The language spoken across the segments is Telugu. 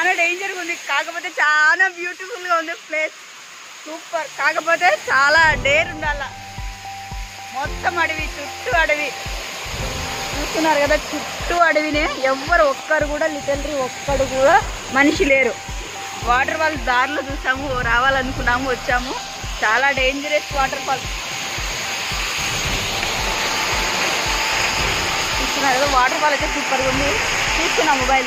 చాలా డేంజర్గా ఉంది కాకపోతే చాలా బ్యూటిఫుల్ గా ఉంది ప్లేస్ సూపర్ కాకపోతే చాలా డేర్ ఉండాల మొత్తం అడవి చుట్టూ అడవి చూస్తున్నారు కదా చుట్టూ అడవినే ఎవ్వరు ఒక్కరు కూడా లిటల్రీ ఒక్కడు కూడా మనిషి లేరు వాటర్ ఫాల్ దారిలో చూసాము రావాలనుకున్నాము వచ్చాము చాలా డేంజరస్ వాటర్ ఫాల్ చూస్తున్నారు కదా వాటర్ ఫాల్ అయితే సూపర్గా ఉంది చూస్తున్నా mobile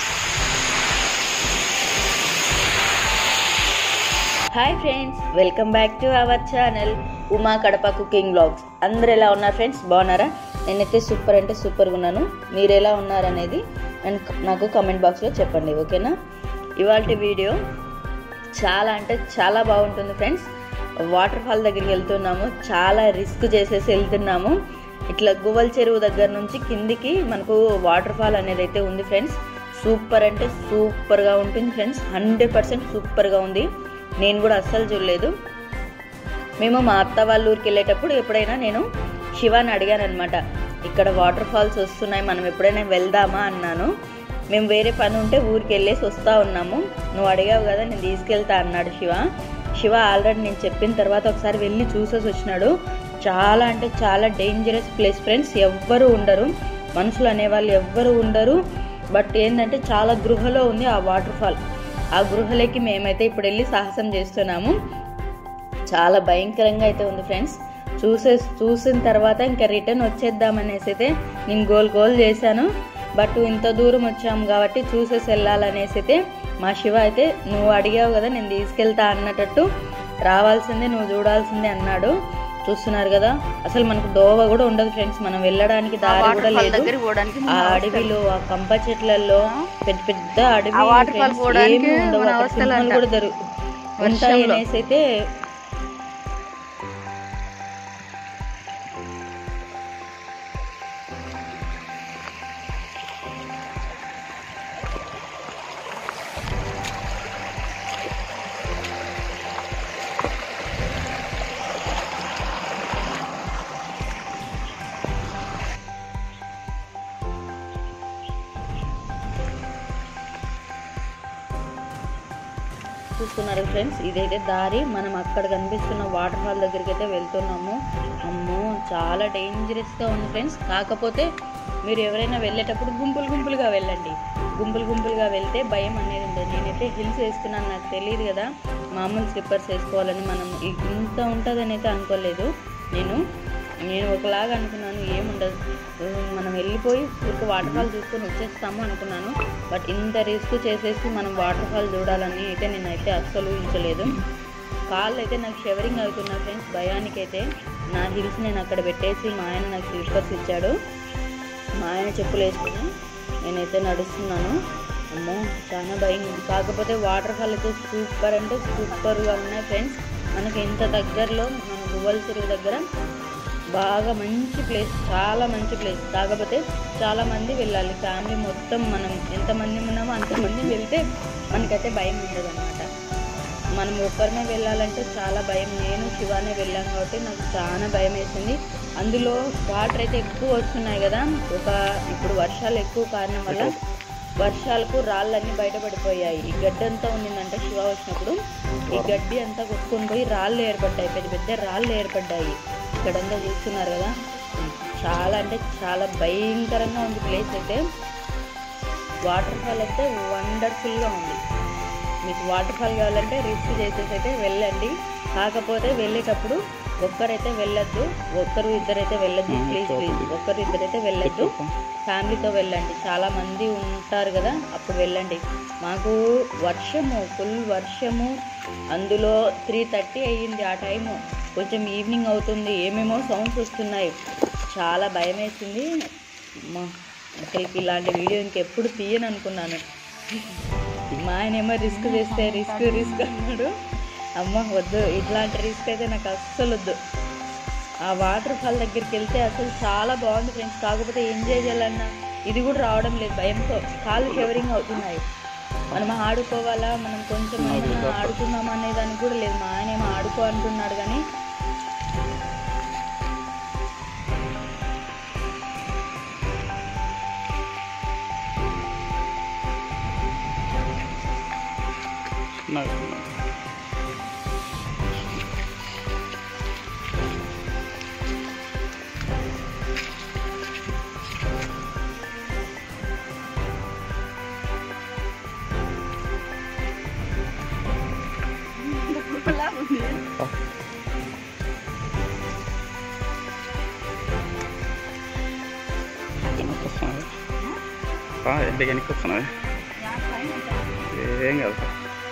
hi friends welcome back to our channel Uma Kadapa cooking blogs అందరు ఎలా ఉన్నారు ఫ్రెండ్స్ బాగున్నారా నేనైతే సూపర్ అంటే సూపర్గా ఉన్నాను మీరు ఎలా ఉన్నారనేది నన్ను- నాకు కమెంట్ బాక్స్లో చెప్పండి ఓకేనా ఇవాళ వీడియో చాలా అంటే చాలా బాగుంటుంది ఫ్రెండ్స్ వాటర్ ఫాల్ దగ్గరికి వెళ్తున్నాము చాలా రిస్క్ చేసేసి వెళ్తున్నాము ఇట్లా గువ్వల చెరువు దగ్గర నుంచి కిందికి మనకు వాటర్ ఫాల్ అనేది అయితే ఉంది ఫ్రెండ్స్ సూపర్ అంటే సూపర్గా ఉంటుంది ఫ్రెండ్స్ హండ్రెడ్ పర్సెంట్ సూపర్గా ఉంది నేను కూడా అస్సలు చూడలేదు మేము మా అత్త వాళ్ళ ఊరికి వెళ్ళేటప్పుడు ఎప్పుడైనా నేను శివాని అడిగాను అనమాట ఇక్కడ వాటర్ ఫాల్స్ వస్తున్నాయి మనం ఎప్పుడైనా వెళ్దామా అన్నాను మేము వేరే పని ఉంటే ఊరికి వెళ్ళేసి వస్తూ ఉన్నాము నువ్వు అడిగావు కదా నేను తీసుకెళ్తా అన్నాడు శివ శివ ఆల్రెడీ నేను చెప్పిన తర్వాత ఒకసారి వెళ్ళి చూసేసి వచ్చినాడు చాలా అంటే చాలా డేంజరస్ ప్లేస్ ఫ్రెండ్స్ ఎవ్వరు ఉండరు మనుషులు అనేవాళ్ళు ఎవ్వరు ఉండరు బట్ ఏంటంటే చాలా గృహలో ఉంది ఆ వాటర్ ఫాల్ ఆ గృహలోకి మేమైతే ఇప్పుడు వెళ్ళి సాహసం చేస్తున్నాము చాలా భయంకరంగా అయితే ఉంది ఫ్రెండ్స్ చూసే చూసిన తర్వాత ఇంకా రిటర్న్ వచ్చేద్దామనేసి అయితే నేను గోల్ గోల్ చేశాను బట్ ఇంత దూరం వచ్చాము కాబట్టి చూసేసి వెళ్ళాలనేసి అయితే మా శివ అయితే నువ్వు అడిగావు కదా నేను తీసుకెళ్తా అన్నట్టు రావాల్సిందే నువ్వు చూడాల్సిందే అన్నాడు చూస్తున్నారు కదా అసలు మనకు దోవ కూడా ఉండదు ఫ్రెండ్స్ మనం వెళ్ళడానికి దారి కూడా లేదు ఆ అడవిలో ఆ కంప చెట్లలో పెద్ద పెద్ద అడవి friends. ఏమీ ఉండవు అక్కడ సింహాలు కూడా దొరు ఉంటాయి అనేసి అయితే చూస్తున్నారు ఫ్రెండ్స్ ఇదైతే దారి మనం అక్కడ కనిపిస్తున్న వాటర్ ఫాల్ దగ్గరికి అయితే వెళ్తున్నాము అమ్మో చాలా డేంజరస్గా ఉంది ఫ్రెండ్స్ కాకపోతే మీరు ఎవరైనా వెళ్ళేటప్పుడు గుంపులు గుంపులుగా వెళ్ళండి గుంపులు గుంపులుగా వెళ్తే భయం అనేది ఉండదు నేనైతే హిల్స్ వేసుకున్నాను నాకు తెలియదు కదా మామూలు స్లిప్పర్స్ వేసుకోవాలని మనం ఇ- ఇంత ఉంటుందని అయితే అనుకోలేదు నేను నేను ఒకలాగా అనుకున్నాను ఏముండదు ఉమ్, మనం వెళ్ళిపోయి ఊరికి వాటర్ ఫాల్ చూసుకొని వచ్చేస్తాము అనుకున్నాను బట్ ఇంత రిస్క్ చేసేసి మనం వాటర్ ఫాల్ చూడాలని అయితే నేనైతే అస్సలు ఊహించలేదు కాళ్ళు అయితే నాకు షెవరింగ్ అవుతున్నా ఫ్రెండ్స్ భయానికి అయితే నా హిల్స్ నేను అక్కడ పెట్టేసి మా ఆయన నాకు స్లిప్పర్స్ ఇచ్చాడు మా ఆయన చెప్పులు వేసుకుని నేనైతే నడుస్తున్నాను అమ్మో చాలా భయం ఉంది కాకపోతే వాటర్ ఫాల్ అయితే సూపర్ అంటే సూపర్గా ఉన్నాయి ఫ్రెండ్స్ మనకి ఇంత దగ్గరలో మన గువ్వల చెరువు దగ్గర బాగా మంచి ప్లేస్ చాలా మంచి ప్లేస్ కాకపోతే చాలా మంది వెళ్ళాలి ఫ్యామిలీ మొత్తం మనం ఎంతమంది ఉన్నామో అంతమంది వెళ్తే మనకైతే భయం ఉండదు అనమాట మనం ఒక్కరినే వెళ్ళాలంటే చాలా భయం నేను శివానే వెళ్ళాం కాబట్టి నాకు చాలా భయం వేసింది అందులో వాటర్ అయితే ఎక్కువ వస్తున్నాయి కదా ఒక ఇప్పుడు వర్షాలు ఎక్కువ కారణం వల్ల వర్షాలకు రాళ్ళన్నీ బయటపడిపోయాయి ఈ గడ్డి అంతా ఉండిందంటే శివ వచ్చినప్పుడు ఈ గడ్డి అంతా కొట్టుకొని పోయి రాళ్ళు ఏర్పడ్డాయి పెద్ద పెద్ద రాళ్ళు ఏర్పడ్డాయి ఇక్కడంతా చూస్తున్నారు కదా చాలా అంటే చాలా భయంకరంగా ఉంది ప్లేస్ అయితే వాటర్ ఫాల్ అయితే వండర్ఫుల్గా ఉంది మీకు వాటర్ ఫాల్ కావాలంటే రిస్క్ చేసేసి అయితే వెళ్ళండి కాకపోతే వెళ్ళేటప్పుడు ఒక్కరైతే వెళ్ళొద్దు ఒక్కరు ఇద్దరైతే వెళ్ళొద్దు ప్లీజ్ ప్లీజ్ ఒక్కరు ఇద్దరైతే వెళ్ళొద్దు ఫ్యామిలీతో వెళ్ళండి చాలా మంది ఉంటారు కదా అప్పుడు వెళ్ళండి మాకు వర్షము ఫుల్ వర్షము అందులో త్రీ థర్టీ అయ్యింది ఆ టైము కొంచెం ఈవినింగ్ అవుతుంది ఏమేమో సౌండ్స్ వస్తున్నాయి చాలా భయం వేసింది అమ్మా, అసలుకి ఇలాంటి వీడియో ఇంకెప్పుడు తీయను అనుకున్నాను మా ఆయన ఏమో రిస్క్ చేస్తే రిస్క్ రిస్క్ అన్నాడు అమ్మ వద్దు ఇట్లాంటి రిస్క్ అయితే నాకు అస్సలు వద్దు ఆ వాటర్ ఫాల్ దగ్గరికి వెళ్తే అసలు చాలా బాగుంది ఫ్రెండ్స్ కాకపోతే ఎంజాయ్ చేయాలన్నా ఇది కూడా రావడం లేదు భయంతో కాళ్ళు షవరింగ్ అవుతున్నాయి మనం ఆడుకోవాలా మనం కొంచెం ఏమైనా ఆడుకుందాం అనే దానికి కూడా లేదు మా ఆయన ఏమో ఆడుకో అంటున్నాడు కానీ చిన్నగా వెనక్కి వస్తున్నాయి పా ఇంటికి వెనక్కి వస్తున్నాయి ఏం కాదు పా.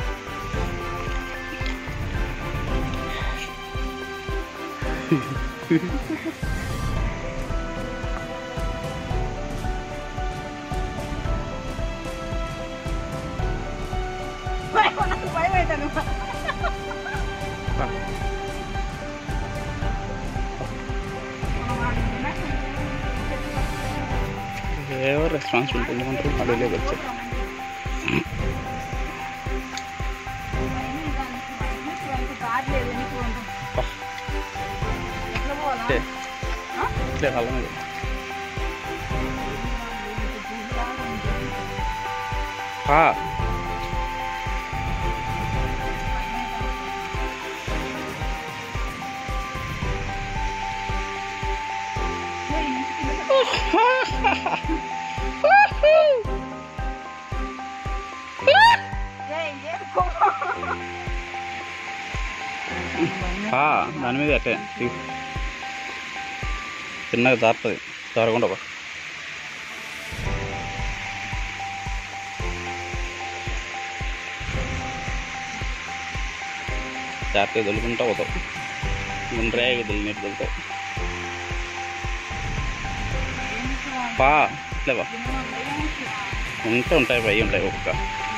పా. ఏవో రెస్పాన్సిబిలిటీ ఏమంటారు అడవిలోకి వచ్చారు పా. ఇట్లే. ఇట్లే కళ్ళ మీద పా. పా. దాని మీద అట్టే తీ- చిన్నగా జారుతుంది జారకుండా పా. జాగ్రత్తగా దొలుకుంటా పోతావు గుండ్రేగా దొలినట్టు దొలుతావు పా ఇట్లే పా ఉంటే ఉంటాయి పై ఉంటాయి ఒక్కొక్క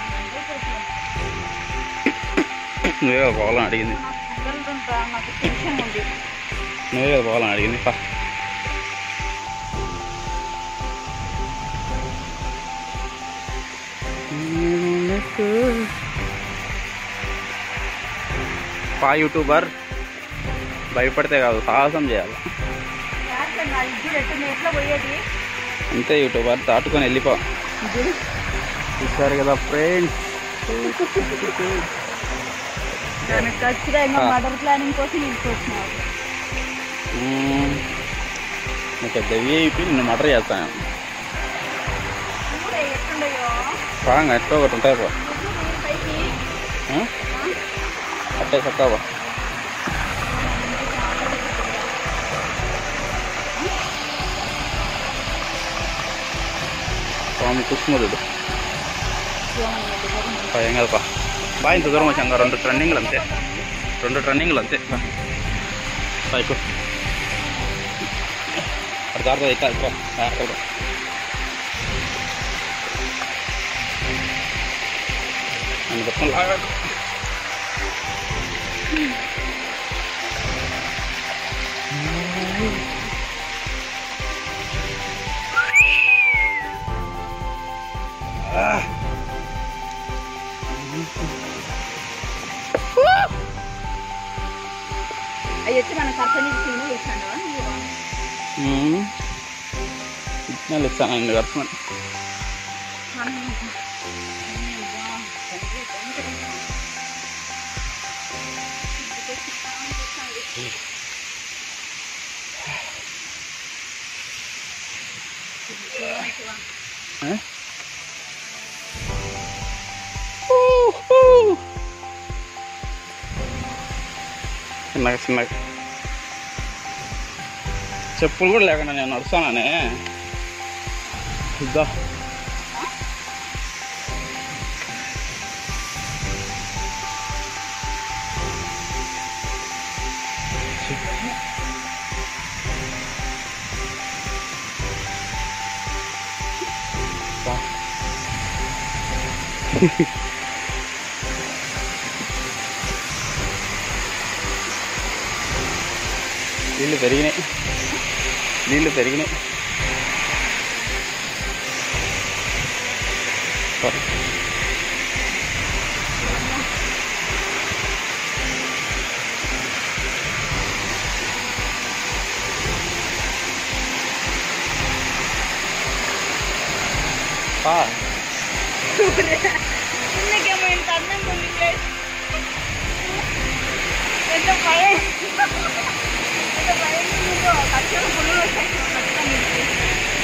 నువ్వే కదా పోవాలని అడిగింది నాకు టెన్షన్ ఉంది నువ్వే కదా పోవాలని అడిగింది పా పా యూట్యూబర్ భయపడితే కాదు సాహసం చేయాలి ఎట్లా పోయేది అంతే యూట్యూబర్ దాటుకొని వెళ్ళిపో చూసారు కదా ఫ్రెండ్స్ దానికి ఖచ్చితంగా ఆ. మదర్ ప్లానింగ్ కోసం తీసుకొచ్చినారు నువ్వు పెద్ద విఐపి నిన్ను మటర్ చేస్తాను ఊరే ఎట్లుండయో బాగా ఎట్లా ఒకటి ఉంటాయి పో పైకి ఆ? అట్టే చక్కవా స్వామి కుష్మరుడు ఏం కదపా బాగా ఇంత దూరం వచ్చాం రెండు ట్రెండింగ్లు అంతే రెండు ట్రెండింగ్లు అంతే పైకు అక్కడ దారితో అయితే ఎక్కువ అక్కడ నన్ను పట్టుకొని లాగాడు అవి వచ్చి మన కర్తని సినిమా ఇచ్చాడు సిగ్నల్ ఇస్తానండి కడుతున్నాను చిన్నగా చిన్నగా చెప్పులు కూడా లేకుండా నేను నడుస్తాననే ఇద్దా బా. నీళ్ళు పెరిగినాయి నీళ్ళు పెరిగినాయి సరే. పా. చిన్నకేమో ఇంత అందంగా ఉంది ప్లేస్ ఎంత భయం ఎంత భయం ఉందో ఖచ్చితంగా పుల్లు వచ్చాయి ఖచ్చితంగా ఈ place.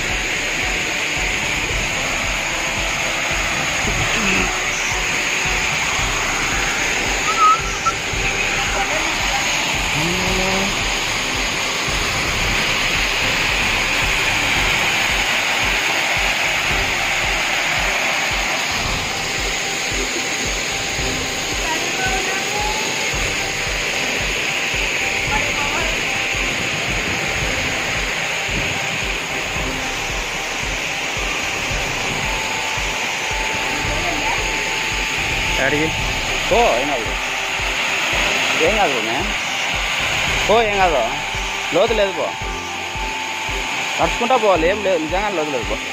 డాడీకి ఓ ఏం కాదు ఏం కాదు మే ఓ ఏం కాదు లోతు లేదు పో నడుచుకుంటా పోవాలి ఏం లేదు నిజంగా లోతు లేదు పో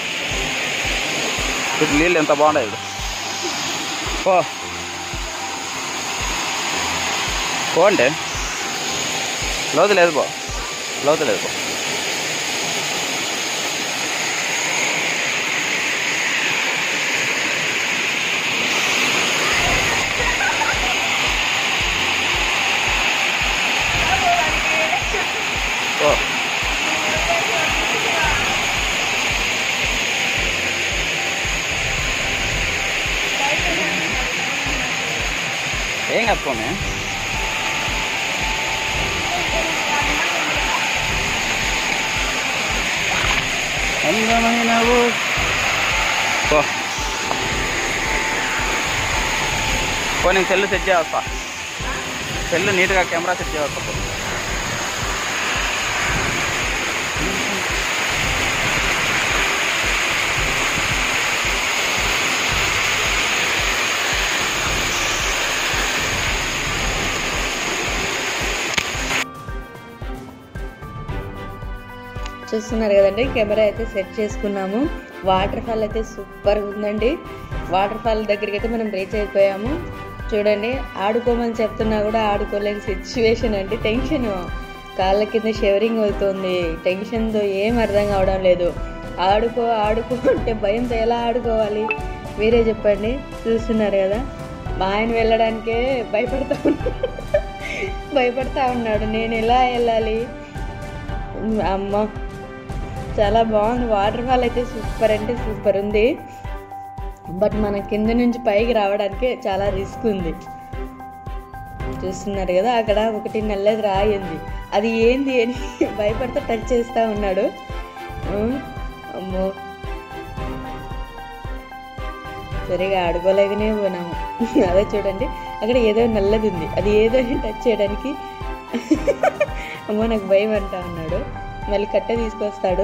ఇప్పుడు నీళ్ళు ఎంత బాగున్నాయి ఇప్పుడు పో పో అంటే లోతు లేదు పో లోతు లేదు పో పో ఏం కాదు పోమే అందమైన ఊ పో పో నేను సెల్ సెట్ చేస్తా సెల్ నీట్గా కెమెరా సెట్ చేస్తా పో చూస్తున్నారు కదండి కెమెరా అయితే సెట్ చేసుకున్నాము వాటర్ ఫాల్ అయితే సూపర్ ఉందండి వాటర్ ఫాల్ దగ్గరికి అయితే మనం రీచ్ అయిపోయాము చూడండి ఆడుకోమని చెప్తున్నా కూడా ఆడుకోలేని సిచ్యువేషన్ అండి టెన్షన్ కాళ్ళ కింద షెవరింగ్ అవుతుంది టెన్షన్తో ఏం అర్థం కావడం లేదు ఆడుకో ఆడుకో అంటే భయంతో ఎలా ఆడుకోవాలి మీరే చెప్పండి చూస్తున్నారు కదా మా ఆయన వెళ్ళడానికే భయపడతా ఉన్నాడు భయపడతా ఉన్నాడు నేను ఎలా వెళ్ళాలి అమ్మ చాలా బాగుంది వాటర్ ఫాల్ అయితే సూపర్ అంటే సూపర్ ఉంది బట్ మన కింద నుంచి పైకి రావడానికి చాలా రిస్క్ ఉంది చూస్తున్నారు కదా అక్కడ ఒకటి నల్లది రాయి ఉంది అది ఏంది అని భయపడితే టచ్ చేస్తూ ఉన్నాడు ఉమ్, అమ్మో సరిగా ఆడుకోలేకనే పోయినాము అదే చూడండి అక్కడ ఏదో నల్లది ఉంది అది ఏదో అని టచ్ చేయడానికి అమ్మో నాకు భయం అంటా ఉన్నాడు మళ్ళీ కట్టె తీసుకొస్తాడు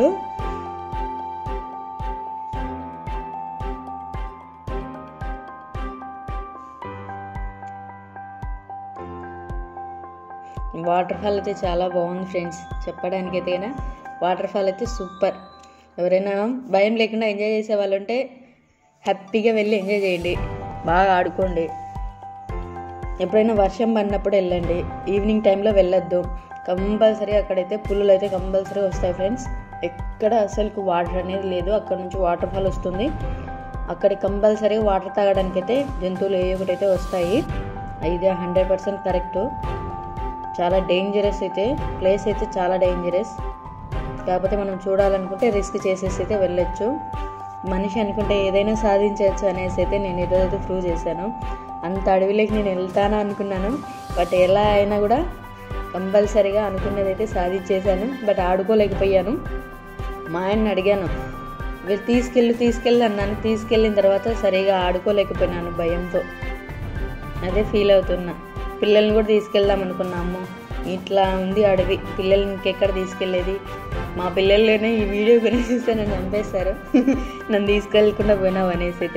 వాటర్ ఫాల్ అయితే చాలా బాగుంది ఫ్రెండ్స్ చెప్పడానికి అయితేనా వాటర్ ఫాల్ అయితే సూపర్ ఎవరైనా భయం లేకుండా ఎంజాయ్ చేసే వాళ్ళు ఉంటే హ్యాపీగా వెళ్ళి ఎంజాయ్ చేయండి బాగా ఆడుకోండి ఎప్పుడైనా వర్షం పడినప్పుడు వెళ్ళండి ఈవినింగ్ టైంలో వెళ్ళొద్దు కంపల్సరీ అక్కడైతే పుల్లులు అయితే కంపల్సరీ వస్తాయి ఫ్రెండ్స్ ఎక్కడ అసలుకు వాటర్ అనేది లేదు అక్కడ నుంచి వాటర్ ఫాల్ వస్తుంది అక్కడ కంపల్సరీ వాటర్ తాగడానికి అయితే జంతువులు ఏ ఒకటైతే వస్తాయి ఇది హండ్రెడ్ పర్సెంట్ కరెక్టు చాలా డేంజరస్ అయితే ప్లేస్ అయితే చాలా డేంజరస్ కాకపోతే మనం చూడాలనుకుంటే రిస్క్ చేసేసి అయితే వెళ్ళొచ్చు మనిషి అనుకుంటే ఏదైనా సాధించవచ్చు అనేసి అయితే నేను ఈరోజు ప్రూవ్ చేశాను అంత అడవిలోకి నేను వెళ్తాను అనుకున్నాను బట్ ఎలా అయినా కూడా కంపల్సరీగా అనుకున్నది అయితే సాధించేశాను బట్ ఆడుకోలేకపోయాను మా ఆయన్ని అడిగాను "వీళ్ళు తీసుకెళ్ళు తీసుకెళ్ళి అన్నాను తీసుకెళ్ళిన తర్వాత సరిగా ఆడుకోలేకపోయినాను భయంతో అదే ఫీల్ అవుతున్నా పిల్లల్ని కూడా తీసుకెళ్దాం అనుకున్నాము ఇట్లా ఉంది అడవి పిల్లల్ని ఇంకెక్కడ తీసుకెళ్ళేది మా పిల్లల్లోనే ఈ వీడియో గురించి చూస్తే నన్ను చంపేస్తారు నన్ను తీసుకెళ్ళకుండా పోయినావు అనేసి అయితే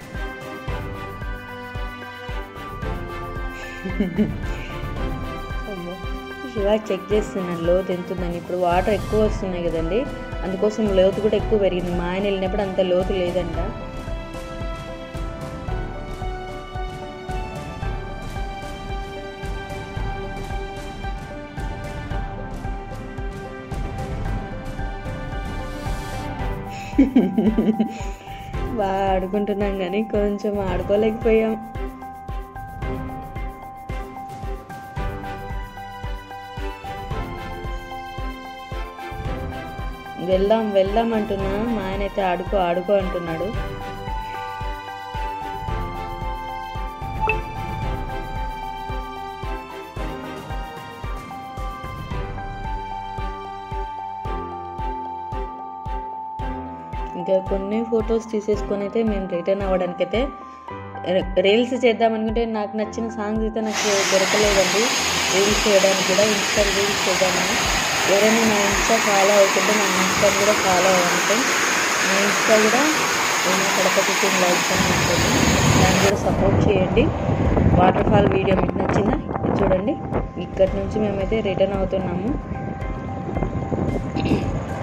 అమ్మో. శివ చెక్ చేస్తున్నాను లోతు ఎంత ఉందని ఇప్పుడు వాటర్ ఎక్కువ వస్తున్నాయి కదండి అందుకోసం లోతు కూడా ఎక్కువ పెరిగింది మా ఆయన వెళ్ళినప్పుడు అంత లోతు లేదంట బాగా ఆడుకుంటున్నాం కానీ కొంచెం ఆడుకోలేకపోయాం వెళ్దాం వెళ్దాం అంటున్నా మా ఆయన అయితే ఆడుకో ఆడుకో అంటున్నాడు ఇంకా కొన్ని ఫొటోస్ తీసేసుకొని అయితే మేము రిటర్న్ అవ్వడానికి అయితే రీల్స్ చేద్దాం అనుకుంటే నాకు నచ్చిన సాంగ్స్ అయితే నాకు దొరకలేదండి రీల్స్ చేయడానికి కూడా ఇన్స్టా రీల్స్ చేద్దామని ఎవరైనా నా ఇన్స్టా ఫాలో అవుతుంటే నా ఇన్స్టా కూడా ఫాలో అవ్వండి నా ఇన్స్టా కూడా నా కడప కుకింగ్ లైఫ్ అని ఉంటుంది దాన్ని కూడా సపోర్ట్ చేయండి వాటర్ ఫాల్ వీడియో మీకు నచ్చిందా ఇది చూడండి ఇక్కడి నుంచి మేమైతే రిటర్న్ అవుతున్నాము